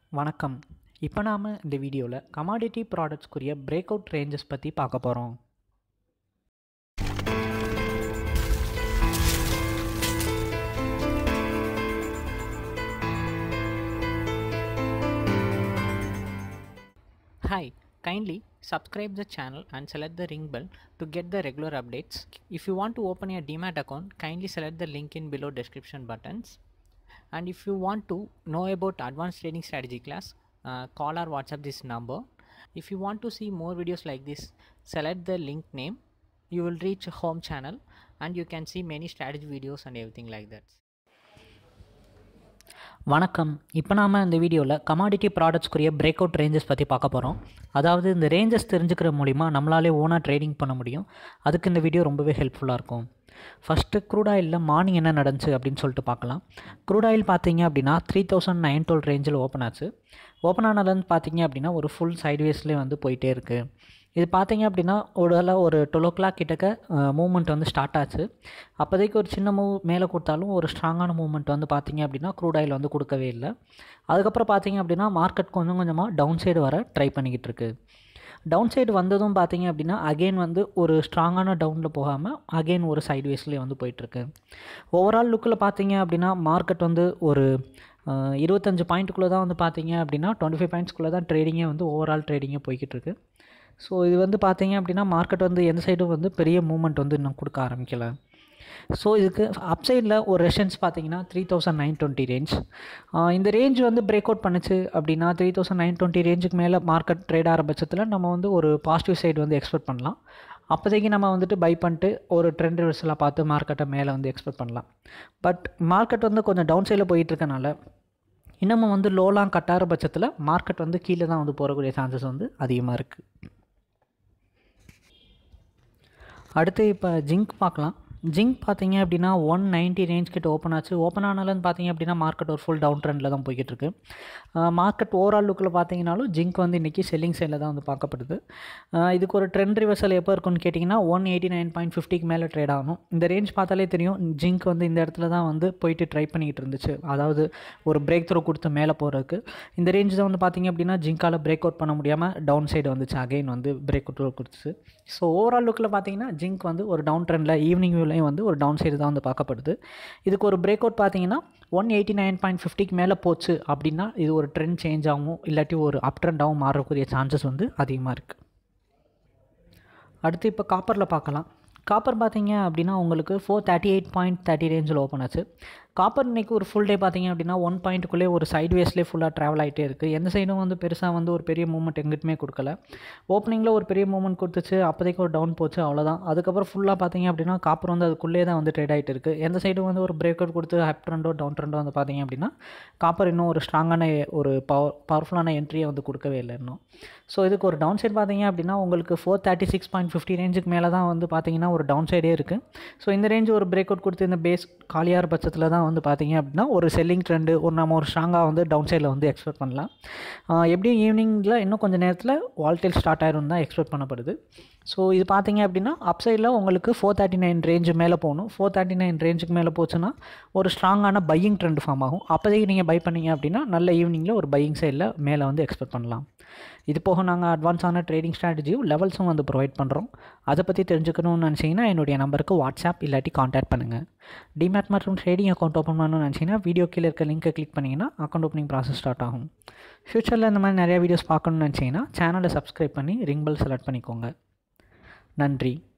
வணக்கம் இப்போ நாம் இந்த வீடியோவில் கமாடிட்டி ப்ராடக்ட்ஸ்க்குரிய பிரேக் அவுட் ரேஞ்சஸ் பற்றி பார்க்க போகிறோம் Hi, kindly subscribe the channel and select the ring bell to get the regular updates. If you want to open a Demat account, kindly select the link in below description buttons. And if you want to know about advanced trading strategy class, uh, call or WhatsApp this number. If you want to see more videos like this, select the link name. You will reach home channel and you can see many strategy videos and everything like that. வணக்கம் இப்போ நாம் இந்த வீடியோவில் commodity ப்ராடக்ட்ஸ்க்குரிய break out ranges பற்றி பார்க்க போகிறோம் அதாவது இந்த ரேஞ்சஸ் தெரிஞ்சுக்கிற மூலிமா நம்மளாலே ஓனாக ட்ரேடிங் பண்ண முடியும் அதுக்கு இந்த வீடியோ ரொம்பவே ஹெல்ப்ஃபுல்லாக இருக்கும் ஃபஸ்ட்டு க்ரூட் ஆயிலில் மார்னிங் என்ன நடந்துச்சு அப்படின்னு சொல்லிட்டு பார்க்கலாம் க்ரூட் ஆயில் பார்த்தீங்க அப்படின்னா த்ரீ தௌசண்ட் நைன் டுவெல் ரேஞ்சில் ஓப்பன் ஆச்சு ஓப்பன் ஆனதுலேருந்து பார்த்தீங்க அப்படின்னா ஒரு ஃபுல் சைட்வேஸ்லேயே வந்து போயிட்டே இருக்குது இது பார்த்தீங்க அப்படின்னா ஒரு ஒரு டுவெல் ஓ கிளாக் கிட்டக்க மூவ்மெண்ட் வந்து ஸ்டார்ட் ஆச்சு அப்போதைக்கு ஒரு சின்ன மூவ் மேலே கொடுத்தாலும் ஒரு ஸ்ட்ராங்கான மூவ்மெண்ட் வந்து பார்த்தீங்க அப்படின்னா க்ரூட் ஆயில் வந்து கொடுக்கவே இல்லை அதுக்கப்புறம் பார்த்தீங்க அப்படின்னா மார்க்கெட் கொஞ்சம் கொஞ்சமாக டவுன் சைடு வர ட்ரை பண்ணிக்கிட்டு இருக்கு டவுன் சைடு வந்ததும் பார்த்தீங்க அப்படின்னா அகெயின் வந்து ஒரு ஸ்ட்ராங்கான டவுனில் போகாமல் அகெயின் ஒரு சைட்வேஸ்லேயே வந்து போயிட்டுருக்கு ஓவரால் லுக்கில் பார்த்தீங்க அப்படின்னா மார்க்கெட் வந்து ஒரு இருபத்தஞ்சு பாயிண்ட்டுக்குள்ளே தான் வந்து பார்த்தீங்க அப்படின்னா டுவெண்ட்டி ஃபைவ் பாயிண்ட்ஸ்க்குள்ளே தான் ட்ரேடிங்கே வந்து ஓவரால் ட்ரேடிங்கே போய்கிட்டு இருக்கு ஸோ இது வந்து பார்த்தீங்க அப்படின்னா மார்க்கெட் வந்து எந்த சைடும் வந்து பெரிய மூவ்மெண்ட் வந்து இன்னும் கொடுக்க ஆரம்பிக்கலை ஸோ இதுக்கு அப்சைடில் ஒரு ரெஷன்ஸ் பார்த்தீங்கன்னா three thousand nine twenty range இந்த ரேஞ்ச் வந்து பிரேக் அவுட் பண்ணுச்சு அப்படின்னா த்ரீ தௌசண்ட் நைன் டுவெண்ட்டி ரேஞ்சுக்கு மேலே மார்க்கெட் ட்ரேட் ஆகிற பட்சத்தில் நம்ம வந்து ஒரு பாசிட்டிவ் சைடு வந்து எக்ஸ்பெக்ட் பண்ணலாம் அப்போதைக்கு நம்ம வந்துட்டு பை பண்ணிட்டு ஒரு ட்ரெண்ட் ரிவர்ஸலாக பார்த்து மார்க்கெட்டை மேலே வந்து எக்ஸ்பெக்ட் பண்ணலாம் பட் மார்க்கெட் வந்து கொஞ்சம் டவுன் சைடில் போயிட்டு இருக்கனால இன்னமும் வந்து லோலாம் கட்டார பட்சத்தில் மார்க்கெட் வந்து கீழே தான் வந்து போகக்கூடிய சான்சஸ் வந்து அதிகமாக இருக்குது அடுத்து இப்போ ஜிங்க் பார்க்கலாம் ஜிங்க் பார்த்தீங்க அப்படின்னா ஒன் நைன்ட்டி ரேஞ்ச் கிட்ட ஓப்பன் ஆச்சு ஓப்பன் ஆனாலும் பார்த்தீங்க அப்படின்னா மார்க்கெட் ஒரு ஃபுல் டவுன் ட்ரெண்டில் தான் போய்கிட்டு இருக்கு மார்க்கெட் ஓவரால் லுக்கில் பார்த்தீங்கனாலும் ஜிங்க் வந்து இன்றைக்கி செல்லிங் சைடில் தான் வந்து பார்க்கப்படுது இதுக்கு ஒரு ட்ரெண்ட் ரிவர்சல் எப்போ இருக்குன்னு கேட்டிங்கன்னா ஒன் எயிட்டி நைன் பாயிண்ட் ஃபிஃப்டிக்கு மேலே ட்ரேட் ஆகணும் இந்த ரேஞ்ச் பார்த்தாலே தெரியும் ஜிங்க் வந்து இந்த இடத்துல தான் வந்து போயிட்டு ட்ரை பண்ணிக்கிட்டு இருந்துச்சு அதாவது ஒரு பிரேக் த்ரூ கொடுத்து மேலே போகிறதுக்கு இந்த ரேஞ்ச் தான் வந்து பார்த்தீங்க அப்படின்னா ஜிங்கால் பிரேக் அவுட் பண்ண முடியாமல் டவுன் சைடு வந்துச்சு அகைன் வந்து பிரேக் அவுட் கொடுத்துச்சு ஸோ ஓவரால் லுக்கில் பார்த்தீங்கன்னா ஜிங்க் வந்து ஒரு டவுன் ட்ரெண்டில் ஈவினிங் வியூலையும் வந்து ஒரு டவுன் சைடு தான் வந்து பார்க்கப்படுது இதுக்கு ஒரு பிரேக் அவுட் பார்த்தீங்கன்னா ஒன் எயிட்டி நைன் பாயிண்ட் ஃபிஃப்டிக்கு மேலே போச்சு அப்படின்னா இது ஒரு ட்ரெண்ட் சேஞ்ச் ஆகும் இல்லாட்டி ஒரு அப் ட்ரெண்டாகவும் மாறக்கூடிய சான்சஸ் வந்து அதிகமாக இருக்குது அடுத்து இப்போ காப்பரில் பார்க்கலாம் காப்பர் பார்த்தீங்க அப்படின்னா உங்களுக்கு four thirty eight point thirty ரேஞ்சில் ஓப்பன் ஆச்சு காப்பர் இன்றைக்கி ஒரு ஃபுல் டே பார்த்தீங்க அப்படின்னா ஒன் பாயிண்ட்டுக்குள்ளே ஒரு சைட் வேஸ்லேயே ஃபுல்லாக ட்ராவல் ஆகிட்டே இருக்குது எந்த சைடும் வந்து பெருசாக வந்து ஒரு பெரிய மூவ்மெண்ட் எங்கிட்டுமே கொடுக்கல ஓப்பனிங்கில் ஒரு பெரிய மூவ்மெண்ட் கொடுத்துச்சு அப்போதைக்கு ஒரு டவுன் போச்சு அவ்வளோதான் அதுக்கப்புறம் ஃபுல்லாக பார்த்தீங்க அப்படின்னா காப்பர் வந்து அதுக்குள்ளே தான் வந்து ட்ரேட் ஆகிட்டு இருக்குது எந்த சைடும் வந்து ஒரு பிரேக் அவுட் கொடுத்து அப் ட்ரெண்டோ டவுன் ட்ரெண்டோ வந்து பார்த்தீங்க அப்படின்னா காப்பர் இன்னும் ஒரு ஸ்ட்ராங்கான ஒரு பவர் பவர்ஃபுல்லான என்ட்ரியை வந்து கொடுக்கவே இல்லை இன்னும் ஸோ இதுக்கு ஒரு டவுன் சைட் பார்த்தீங்க அப்படின்னா உங்களுக்கு four thirty six point fifty ரேஞ்சுக்கு மேலே தான் வந்து பார்த்தீங்கன்னா ஒரு டவுன் சைடே இருக்குது ஸோ இந்த ரேஞ்சு ஒரு பிரேக் அவுட் கொடுத்து இந்த பேஸ் காலியாகிற பட்சத்தில் தான் வந்து பார்த்தீங்க அப்படின்னா ஒரு செல்லிங் ட்ரெண்டு ஒரு நம்ம ஒரு ஸ்ட்ராங்காக வந்து டவுன் சைடில் வந்து எக்ஸ்பெக்ட் பண்ணலாம் எப்படியும் ஈவினிங்கில் இன்னும் கொஞ்சம் நேரத்தில் வால்டேல் ஸ்டார்ட் ஆயிரும் தான் எக்ஸ்பெக்ட் பண்ணப்படுது ஸோ இது பார்த்தீங்க அப்படின்னா அப் சைடில் உங்களுக்கு ஃபோர் தேர்ட்டி நைன் ரேஞ்சு மேலே போகணும் ஃபோர் தேர்ட்டி நைன் ரேஞ்சுக்கு மேலே போச்சுன்னா ஒரு ஸ்ட்ராங்கான பையிங் ட்ரெண்ட் ஃபார்ம் ஆகும் அப்போதைக்கு நீங்கள் பை பண்ணீங்க அப்படின்னா நல்ல ஈவினிங்கில் ஒரு பையிங் சைடில் மேலே வந்து எக்ஸ்பெக்ட் பண்ணலாம் இது போக நாங்கள் அட்வான்ஸான ட்ரேடிங் ஸ்ட்ராட்டஜியும் லெவல்ஸும் வந்து ப்ரொவைட் பண்ணுறோம் அதை பற்றி தெரிஞ்சுக்கணும்னு நினச்சிங்கன்னா என்னுடைய நம்பருக்கு வாட்ஸ்அப் இல்லாட்டி காண்டாக்ட் பண்ணுங்கள் டிமேட் மற்றும் ட்ரேடிங் அக்கௌண்ட் ஓப்பன் பண்ணணும்னு நினச்சிங்கன்னா வீடியோ கீழே இருக்க லிங்க்கை கிளிக் பண்ணிங்கன்னா அக்கௌண்ட் ஓப்பனிங் ப்ராசஸ் ஸ்டார்ட் ஆகும் ஃப்யூச்சரில் இந்த மாதிரி நிறையா வீடியோஸ் பார்க்கணும்னு நினச்சிங்கன்னா சேனலை சப்ஸ்கிரைப் பண்ணி ரிங் பெல் செலக்ட் பண்ணிக்கோங்க நன்றி